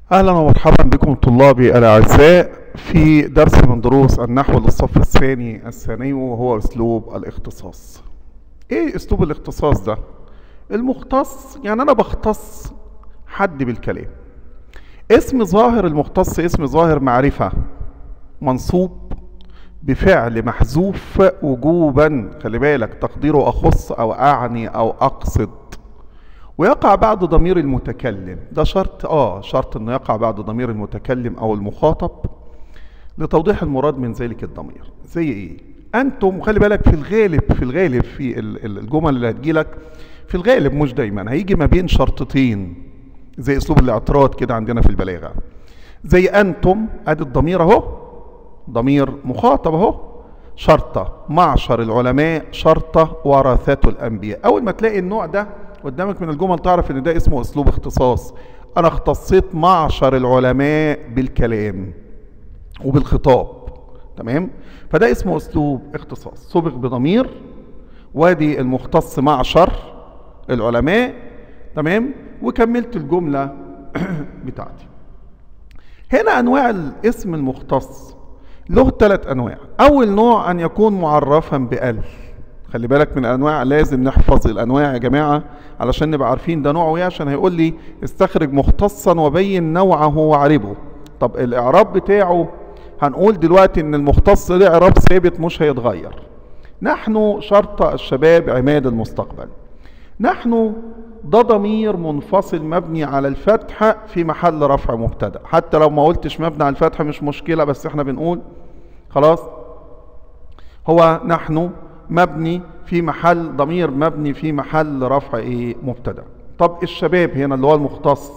أهلا ومرحبا بكم طلابي الأعزاء في درس من دروس النحو للصف الثاني الثانوي وهو أسلوب الاختصاص. إيه أسلوب الاختصاص ده؟ المختص يعني أنا بختص حد بالكلام. اسم ظاهر المختص اسم ظاهر معرفة منصوب بفعل محذوف وجوبا خلي بالك تقديره أخص أو أعني أو أقصد ويقع بعد ضمير المتكلم ده شرط اه شرط انه يقع بعد ضمير المتكلم او المخاطب لتوضيح المراد من ذلك الضمير زي ايه انتم خلي بالك في الغالب في الغالب في ال- ال- الجمل اللي هتجيلك في الغالب مش دايما هيجي ما بين شرطتين زي اسلوب الاعتراض كده عندنا في البلاغه زي انتم ادي الضمير اهو ضمير مخاطب اهو شرطة معشر العلماء شرطة ورثة الأنبياء أول ما تلاقي النوع ده قدامك من الجمل تعرف إن ده اسمه أسلوب اختصاص أنا اختصيت معشر العلماء بالكلام وبالخطاب تمام فده اسمه أسلوب اختصاص سبق بضمير وادي المختص معشر العلماء تمام وكملت الجملة بتاعتي هنا انواع الاسم المختص له ثلاث انواع اول نوع ان يكون معرفا بال خلي بالك من الانواع لازم نحفظ الانواع يا جماعه علشان نبقى عارفين ده نوعه ايه عشان هيقول لي استخرج مختصا وبين نوعه واعربه طب الاعراب بتاعه هنقول دلوقتي ان المختص ده اعراب ثابت مش هيتغير نحن شرط الشباب عماد المستقبل نحن ده ضمير منفصل مبني على الفتحة في محل رفع مبتدأ حتى لو ما قلتش مبني على الفتحة مش مشكلة بس احنا بنقول خلاص هو نحن مبني في محل ضمير مبني في محل رفع ايه مبتدأ طب الشباب هنا اللي هو المختص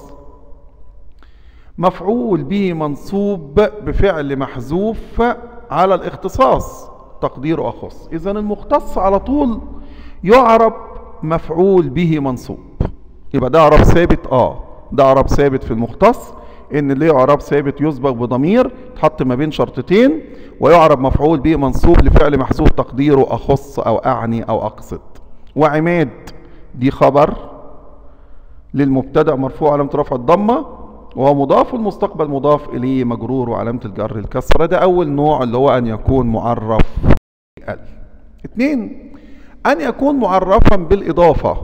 مفعول به منصوب بفعل محذوف على الاختصاص تقديره أخص إذا المختص على طول يعرب مفعول به منصوب يبقى ده اعراب ثابت اه ده اعراب ثابت في المختص ان اللي اعراب ثابت يسبق بضمير تحط ما بين شرطتين ويعرب مفعول به منصوب لفعل محذوف تقديره اخص او اعني او اقصد وعماد دي خبر للمبتدا مرفوع علامه رفع الضمه وهو مضاف والمستقبل مضاف اليه مجرور وعلامه الجر الكسره ده اول نوع اللي هو ان يكون معرف ال اتنين أن يكون معرفا بالإضافة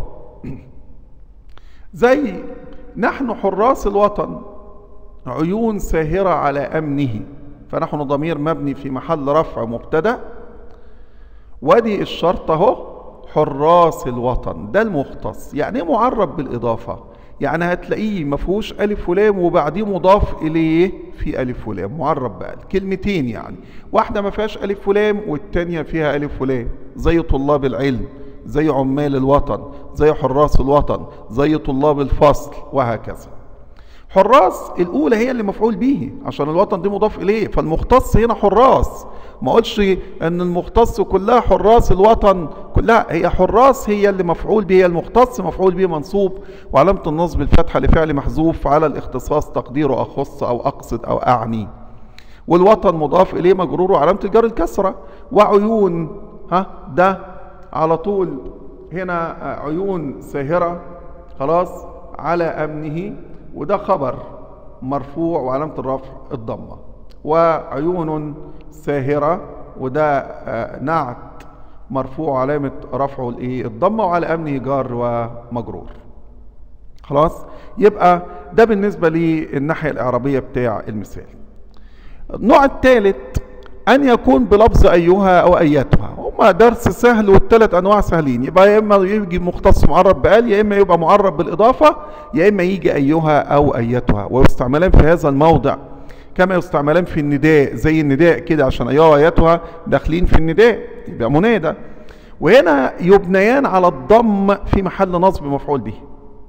زي نحن حراس الوطن عيون ساهرة على أمنه فنحن ضمير مبني في محل رفع مبتدأ وادي الشرط اهو حراس الوطن ده المختص يعني ايه معرب بالإضافة يعني هتلاقيه ما فيهوش ألف ولام وبعديه مضاف إليه في ألف ولام معرب بقى كلمتين يعني واحدة ما فيهاش ألف ولام والتانية فيها ألف ولام زي طلاب العلم زي عمال الوطن زي حراس الوطن زي طلاب الفصل وهكذا حراس الأولى هي اللي مفعول به عشان الوطن دي مضاف إليه فالمختص هنا حراس ما قلش ان المختص كلها حراس الوطن كلها هي حراس هي اللي مفعول به هي المختص مفعول به منصوب وعلامة النصب الفتحة لفعل محذوف على الاختصاص تقديره أخص أو أقصد أو أعني والوطن مضاف إليه مجرور وعلامة الجر الكسرة وعيون ها ده على طول هنا عيون ساهرة خلاص على أمنه وده خبر مرفوع وعلامة الرفع الضمة وعيون ساهرة وده نعت مرفوع علامة رفعه الايه الضمة وعلى أمنه جار ومجرور خلاص يبقى ده بالنسبة للناحية الإعرابية بتاع المثال النوع الثالث أن يكون بلفظ أيها أو أيتها هما درس سهل والثلاث أنواع سهلين يبقى يا إما يجي مختص معرب بقال يا إما يبقى معرب بالإضافة يا إما يجي أيها أو أيتها ويستعملان في هذا الموضع كما يستعملان في النداء زي النداء كده عشان أيها وأيتها داخلين في النداء يبقى منادى وهنا يبنيان على الضم في محل نصب مفعول به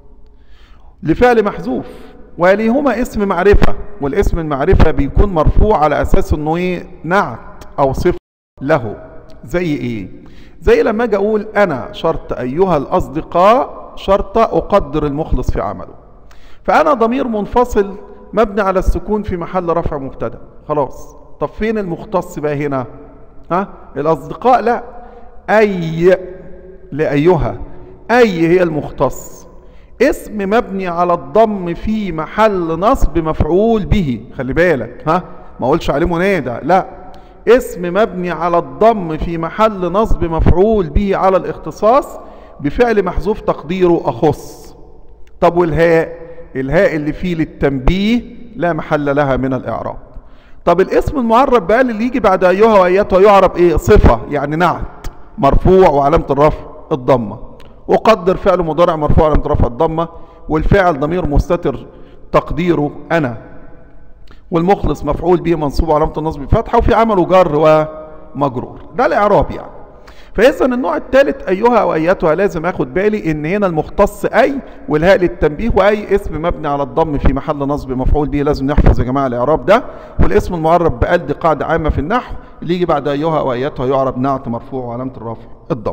لفعل محذوف وليهما اسم معرفة والاسم المعرفة بيكون مرفوع على أساس أنه إيه نعت أو صفة له زي إيه زي لما أجي أقول أنا شرط أيها الأصدقاء شرط أقدر المخلص في عمله فأنا ضمير منفصل مبني على السكون في محل رفع مبتدا خلاص طب فين المختص بقى هنا ها الأصدقاء لا أي لأيها أي هي المختص اسم مبني على الضم في محل نصب مفعول به خلي بالك ها ما اقولش عليه منادى لا اسم مبني على الضم في محل نصب مفعول به على الاختصاص بفعل محذوف تقديره اخص طب والهاء الهاء اللي فيه للتنبيه لا محل لها من الاعراب طب الاسم المعرب بقى اللي يجي بعد ايها وايتها يعرب ايه صفه يعني نعت مرفوع وعلامه الرفع الضمه وقدر فعل مضارع مرفوع علامه رفع الضمه والفاعل ضمير مستتر تقديره انا والمخلص مفعول به منصوب علامه النصب بفتحه وفي عمله جر ومجرور ده الاعراب يعني فاذا النوع الثالث ايها وايتها لازم اخد بالي ان هنا المختص اي والهاء للتنبيه واي اسم مبني على الضم في محل نصب مفعول به لازم نحفظ يا جماعه الاعراب ده والاسم المعرب بقال دي قاعده عامه في النحو اللي يجي بعد ايها وايتها يعرب نعت مرفوع وعلامه الرفع الضم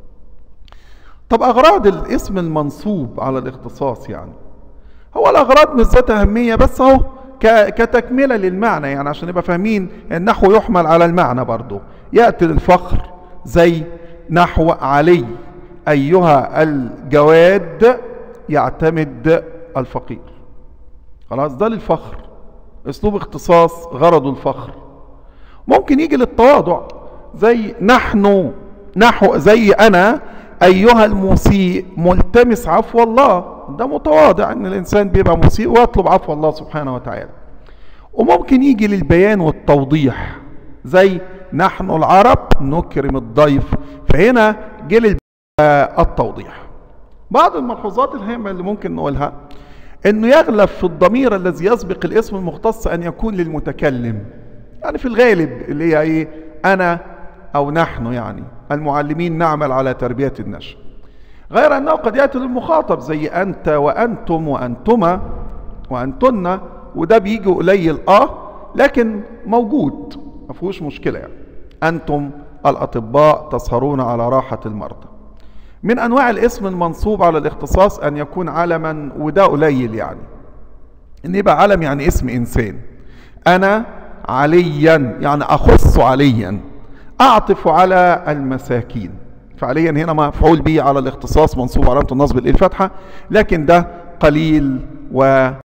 طب اغراض الاسم المنصوب على الاختصاص يعني هو الاغراض مش ذات اهميه بس اهو كتكمله للمعنى يعني عشان نبقى فاهمين النحو يحمل على المعنى برضه ياتي للفخر زي نحو علي ايها الجواد يعتمد الفقير خلاص ده للفخر اسلوب اختصاص غرضه الفخر ممكن يجي للتواضع زي نحن نحو زي انا ايها المسيء ملتمس عفو الله ده متواضع ان الانسان بيبقى مسيء ويطلب عفو الله سبحانه وتعالى وممكن يجي للبيان والتوضيح زي نحن العرب نكرم الضيف فهنا جه التوضيح بعض الملحوظات الهامة اللي ممكن نقولها انه يغلب في الضمير الذي يسبق الاسم المختص ان يكون للمتكلم يعني في الغالب اللي هي ايه انا او نحن يعني المعلمين نعمل على تربية النشء غير انه قد ياتي للمخاطب زي انت وانتم وانتما وانتن وده بيجي قليل اه لكن موجود ما فيهوش مشكله يعني انتم الاطباء تسهرون على راحه المرضى من انواع الاسم المنصوب على الاختصاص ان يكون علما وده قليل يعني ان يبقى علم يعني اسم انسان انا عليا يعني اخص عليا اعطف على المساكين فعليا هنا مفعول به على الاختصاص منصوب علامه النصب الفتحه لكن ده قليل و